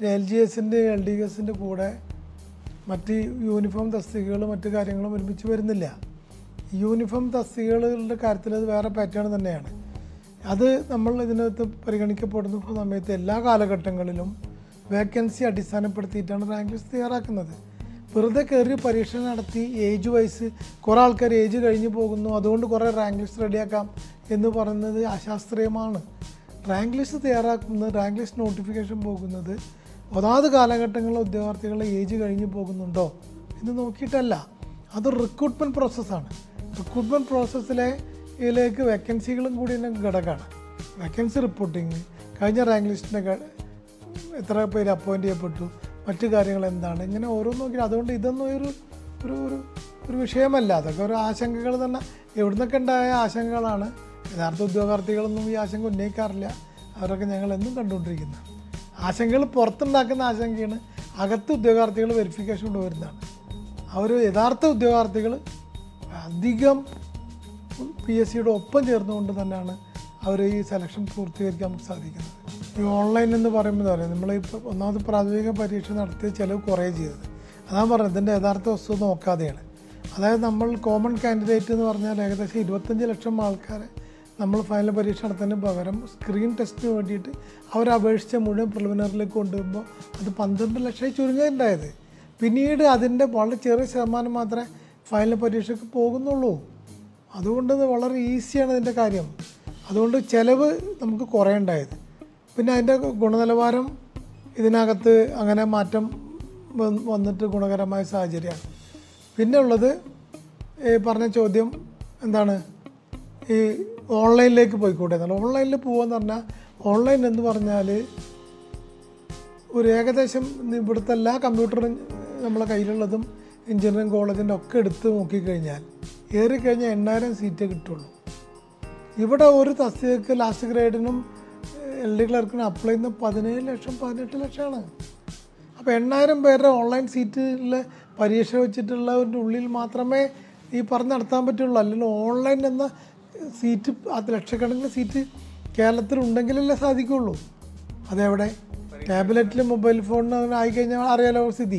L G എസിൻ്റെ L D എസിൻ്റെ കൂടെ മറ്റ് യൂണിഫോം തസ്തികകൾ മറ്റു കാര്യങ്ങളും ഒരുമിച്ച് വരുന്നില്ല യൂണിഫോം തസ്തികകളുടെ കാര്യത്തിൽ അത് വേറെ പാറ്റേൺ തന്നെയാണ് അത് നമ്മൾ ഇതിനകത്ത് പരിഗണിക്കപ്പെടുന്ന സമയത്ത് എല്ലാ കാലഘട്ടങ്ങളിലും വേക്കൻസി അടിസ്ഥാനപ്പെടുത്തിയിട്ടാണ് റാങ്ക് ലിസ്റ്റ് തയ്യാറാക്കുന്നത് വെറുതെ കയറി പരീക്ഷ നടത്തി ഏജ് വൈസ് കുറേ ആൾക്കാർ ഏജ് കഴിഞ്ഞ് പോകുന്നു അതുകൊണ്ട് കുറേ റാങ്ക് ലിസ്റ്റ് റെഡിയാക്കാം എന്ന് പറയുന്നത് അശാസ്ത്രീയമാണ് റാങ്ക് ലിസ്റ്റ് തയ്യാറാക്കുന്നത് റാങ്ക് ലിസ്റ്റ് നോട്ടിഫിക്കേഷൻ പോകുന്നത് അതാത് കാലഘട്ടങ്ങളിലെ ഉദ്യോഗാർത്ഥികളുടെ ഏജ് കഴിഞ്ഞ് പോകുന്നുണ്ടോ എന്ന് നോക്കിയിട്ടല്ല അത് റിക്രൂട്ട്മെൻറ്റ് പ്രോസസ്സാണ് റിക്രൂട്ട്മെൻറ്റ് പ്രോസസ്സിലെ ഇതിലേക്ക് വേക്കൻസികളും കൂടി തന്നെ ഘടകമാണ് വേക്കൻസി റിപ്പോർട്ടിങ് കഴിഞ്ഞ റാങ്ക് ലിസ്റ്റിൻ്റെ എത്ര പേര് അപ്പോയിൻ്റ് ചെയ്യപ്പെട്ടു മറ്റു കാര്യങ്ങൾ എന്താണ് ഇങ്ങനെ ഓരോന്ന് നോക്കി അതുകൊണ്ട് ഇതൊന്നും ഒരു ഒരു ഒരു ഒരു വിഷയമല്ല അതൊക്കെ ഒരു ആശങ്കകൾ തന്നെ എവിടുന്നൊക്കെ ഉണ്ടായ ആശങ്കകളാണ് യഥാർത്ഥ ഉദ്യോഗാർത്ഥികളൊന്നും ഈ ആശങ്ക ഉന്നയിക്കാറില്ല അവരൊക്കെ ഞങ്ങൾ എന്നും കണ്ടുകൊണ്ടിരിക്കുന്നത് ആശങ്കകൾ പുറത്തുണ്ടാക്കുന്ന ആശങ്കയാണ് അകത്ത് ഉദ്യോഗാർത്ഥികൾ വെരിഫിക്കേഷൻ കൊണ്ടുവരുന്നതാണ് അവർ യഥാർത്ഥ ഉദ്യോഗാർത്ഥികൾ അധികം പി എസ് സിയുടെ ഒപ്പം ചേർന്നുകൊണ്ട് തന്നെയാണ് അവർ ഈ സെലക്ഷൻ പൂർത്തീകരിക്കാൻ നമുക്ക് സാധിക്കുന്നത് ഈ ഓൺലൈൻ എന്ന് പറയുമ്പോൾ പറയാം നമ്മൾ ഇപ്പോൾ ഒന്നാമത് പ്രാഥമിക പരീക്ഷ നടത്തിയ ചിലവ് കുറേ ചെയ്തത് അതാണ് പറഞ്ഞത് ഇതിൻ്റെ യഥാർത്ഥ വസ്തുത നോക്കാതെയാണ് അതായത് നമ്മൾ കോമൺ കാൻഡിഡേറ്റ് എന്ന് പറഞ്ഞാൽ ഏകദേശം ഇരുപത്തഞ്ച് ലക്ഷം ആൾക്കാരെ നമ്മൾ ഫൈനൽ പരീക്ഷ നടത്തുന്നതിന് പകരം സ്ക്രീൻ ടെസ്റ്റിന് വേണ്ടിയിട്ട് അവർ അപേക്ഷിച്ച മുഴുവൻ പ്രിലിമിനറിലേക്ക് കൊണ്ടുവരുമ്പോൾ അത് പന്ത്രണ്ട് ലക്ഷമായി ചുരുങ്ങുകയുണ്ടായത് പിന്നീട് അതിൻ്റെ വളരെ ചെറിയ ശതമാനം മാത്രമേ ഫൈനൽ പരീക്ഷയ്ക്ക് പോകുന്നുള്ളൂ അതുകൊണ്ട് ഇത് വളരെ ഈസിയാണ് ഇതിൻ്റെ കാര്യം അതുകൊണ്ട് ചിലവ് നമുക്ക് കുറേ ഉണ്ടായത് പിന്നെ അതിൻ്റെ ഗുണനിലവാരം ഇതിനകത്ത് അങ്ങനെ മാറ്റം വന്ന് വന്നിട്ട് ഗുണകരമായ സാഹചര്യമാണ് പിന്നെ ഉള്ളത് ഈ പറഞ്ഞ ചോദ്യം എന്താണ് ഈ ഓൺലൈനിലേക്ക് പോയിക്കൂടെ എന്നുള്ള ഓൺലൈനിൽ പോകാന്ന് പറഞ്ഞാൽ ഓൺലൈൻ എന്ന് പറഞ്ഞാൽ ഒരു ഏകദേശം ഇവിടുത്തെ എല്ലാ കമ്പ്യൂട്ടറും നമ്മളെ കയ്യിലുള്ളതും എഞ്ചിനീയറിംഗ് കോളേജിൻ്റെ ഒക്കെ എടുത്ത് നോക്കിക്കഴിഞ്ഞാൽ ഏറിക്കഴിഞ്ഞാൽ എണ്ണായിരം സീറ്റേ കിട്ടുള്ളൂ ഇവിടെ ഒരു തസ്തികക്ക് ലാസ്റ്റ് ഗ്രേഡിനും എൽ ഡി ക്ലർക്കിനും അപ്ലൈ ചെയ്യുന്ന പതിനേഴ് ലക്ഷം പതിനെട്ട് ലക്ഷമാണ് അപ്പോൾ എണ്ണായിരം പേരുടെ ഓൺലൈൻ സീറ്റിലെ പരീക്ഷ വെച്ചിട്ടുള്ളതിൻ്റെ ഉള്ളിൽ മാത്രമേ ഈ പറഞ്ഞ് നടത്താൻ പറ്റുള്ളൂ അല്ലെങ്കിൽ ഓൺലൈൻ എന്ന സീറ്റ് അത് ലക്ഷക്കണക്കിന് സീറ്റ് കേരളത്തിൽ ഉണ്ടെങ്കിലല്ലേ സാധിക്കുള്ളൂ അതെവിടെ ടാബ്ലറ്റിൽ മൊബൈൽ ഫോണിന് അങ്ങനെ ആയിക്കഴിഞ്ഞാൽ അറിയാലോ സ്ഥിതി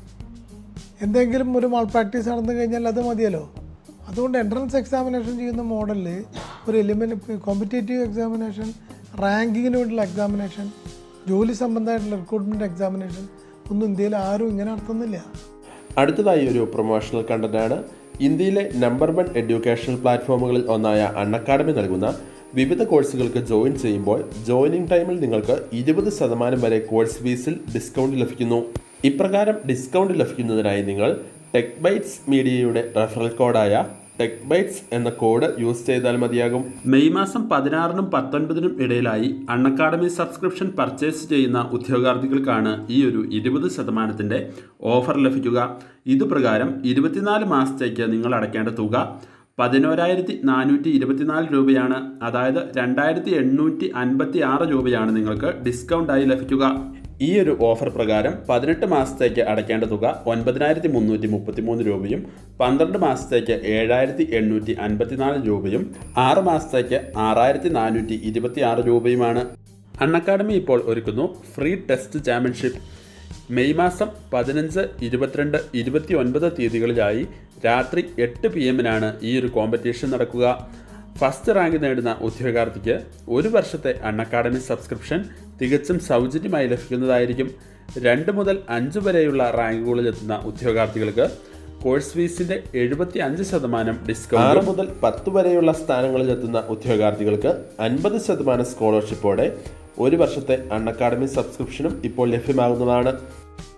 എന്തെങ്കിലും ഒരു മാൾ പ്രാക്ടീസ് നടന്നു കഴിഞ്ഞാൽ അത് മതിയല്ലോ അതുകൊണ്ട് എൻട്രൻസ് എക്സാമിനേഷൻ ചെയ്യുന്ന മോഡലിൽ ഒരു എലിമെൻറ്റ് കോമ്പറ്റേറ്റീവ് എക്സാമിനേഷൻ റാങ്കിങ്ങിന് വേണ്ടിയുള്ള എക്സാമിനേഷൻ ജോലി സംബന്ധമായിട്ടുള്ള റിക്രൂട്ട്മെൻറ്റ് എക്സാമിനേഷൻ ഒന്നും ഇന്ത്യയിൽ ആരും ഇങ്ങനെ നടത്തുന്നില്ല അടുത്തതായി ഒരു പ്രൊമോഷണൽ കണ്ടന്റാണ് ഇന്ത്യയിലെ നമ്പർ വൺ എഡ്യൂക്കേഷണൽ പ്ലാറ്റ്ഫോമുകളിൽ ഒന്നായ അൺഅക്കാഡമി നൽകുന്ന വിവിധ കോഴ്സുകൾക്ക് ജോയിൻ ചെയ്യുമ്പോൾ ജോയിനിങ് ടൈമിൽ നിങ്ങൾക്ക് ഇരുപത് ശതമാനം വരെ കോഴ്സ് ഫീസിൽ ഡിസ്കൗണ്ട് ലഭിക്കുന്നു ഇപ്രകാരം ഡിസ്കൗണ്ട് ലഭിക്കുന്നതിനായി നിങ്ങൾ ടെക് ബൈറ്റ്സ് മീഡിയയുടെ റെഫറൽ കോഡായ ടെക് ബൈറ്റ്സ് എന്ന കോഡ് യൂസ് ചെയ്താൽ മതിയാകും മെയ് മാസം പതിനാറിനും പത്തൊൻപതിനും ഇടയിലായി അൺഅക്കാഡമി സബ്സ്ക്രിപ്ഷൻ പർച്ചേസ് ചെയ്യുന്ന ഉദ്യോഗാർത്ഥികൾക്കാണ് ഈ ഒരു ഇരുപത് ശതമാനത്തിൻ്റെ ഓഫർ ലഭിക്കുക ഇതുപ്രകാരം ഇരുപത്തിനാല് മാസത്തേക്ക് നിങ്ങൾ അടയ്ക്കേണ്ട തുക പതിനോരായിരത്തി നാനൂറ്റി ഇരുപത്തിനാല് രൂപയാണ് അതായത് രണ്ടായിരത്തി എണ്ണൂറ്റി അൻപത്തി ആറ് രൂപയാണ് നിങ്ങൾക്ക് ഡിസ്കൗണ്ടായി ലഭിക്കുക ഈ ഒരു ഓഫർ പ്രകാരം പതിനെട്ട് മാസത്തേക്ക് അടയ്ക്കേണ്ട തുക ഒൻപതിനായിരത്തി മുന്നൂറ്റി മുപ്പത്തി മൂന്ന് രൂപയും പന്ത്രണ്ട് മാസത്തേക്ക് ഏഴായിരത്തി എണ്ണൂറ്റി അൻപത്തിനാല് രൂപയും ആറ് മാസത്തേക്ക് ആറായിരത്തി നാനൂറ്റി ഇരുപത്തി ആറ് രൂപയുമാണ് അൺഅക്കാഡമി ഇപ്പോൾ ഒരുക്കുന്നു ഫ്രീ ടെസ്റ്റ് ചാമ്പ്യൻഷിപ്പ് മെയ് മാസം പതിനഞ്ച് ഇരുപത്തിരണ്ട് ഇരുപത്തി ഒൻപത് തീയതികളിലായി രാത്രി എട്ട് പി എമ്മിനാണ് ഈ ഒരു കോമ്പറ്റീഷൻ നടക്കുക ഫസ്റ്റ് റാങ്ക് നേടുന്ന ഉദ്യോഗാർത്ഥിക്ക് ഒരു വർഷത്തെ അൺഅക്കാഡമി സബ്സ്ക്രിപ്ഷൻ തികച്ചും സൗജന്യമായി ലഭിക്കുന്നതായിരിക്കും രണ്ട് മുതൽ അഞ്ച് വരെയുള്ള റാങ്കുകളിലെത്തുന്ന ഉദ്യോഗാർത്ഥികൾക്ക് കോഴ്സ് ഫീസിന്റെ എഴുപത്തി അഞ്ച് ശതമാനം ഡിസ്കൗണ്ട് ആറ് മുതൽ പത്ത് വരെയുള്ള സ്ഥാനങ്ങളിലെത്തുന്ന ഉദ്യോഗാർത്ഥികൾക്ക് അൻപത് ശതമാനം സ്കോളർഷിപ്പോടെ ഒരു വർഷത്തെ അൺഅക്കാഡമി സബ്സ്ക്രിപ്ഷനും ഇപ്പോൾ ലഭ്യമാകുന്നതാണ്